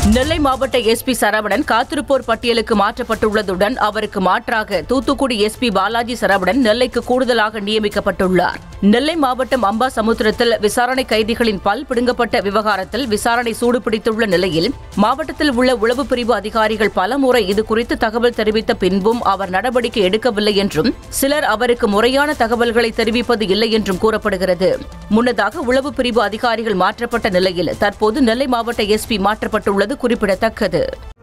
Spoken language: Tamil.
நெல்லை மாவட்ட எஸ்பி சரவணன் காத்திருப்போர் பட்டியலுக்கு மாற்றப்பட்டுள்ளதுடன் அவருக்கு மாற்றாக தூத்துக்குடி எஸ்பி பாலாஜி சரவணன் நெல்லைக்கு கூடுதலாக நியமிக்கப்பட்டுள்ளார் நெல்லை மாவட்டம் அம்பாசமுத்திரத்தில் விசாரணை கைதிகளின் பல் பிடுங்கப்பட்ட விவகாரத்தில் விசாரணை சூடுபிடித்துள்ள நிலையில் மாவட்டத்தில் உள்ள உளவு பிரிவு அதிகாரிகள் பலமுறை இதுகுறித்து தகவல் தெரிவித்த பின்பும் அவர் நடவடிக்கை எடுக்கவில்லை என்றும் சிலர் அவருக்கு முறையான தகவல்களை தெரிவிப்பது இல்லை என்றும் கூறப்படுகிறது முன்னதாக உளவு பிரிவு அதிகாரிகள் மாற்றப்பட்ட நிலையில் தற்போது நெல்லை மாவட்ட எஸ்பி மாற்றப்பட்டுள்ளது குறிப்பிடத்தக்கது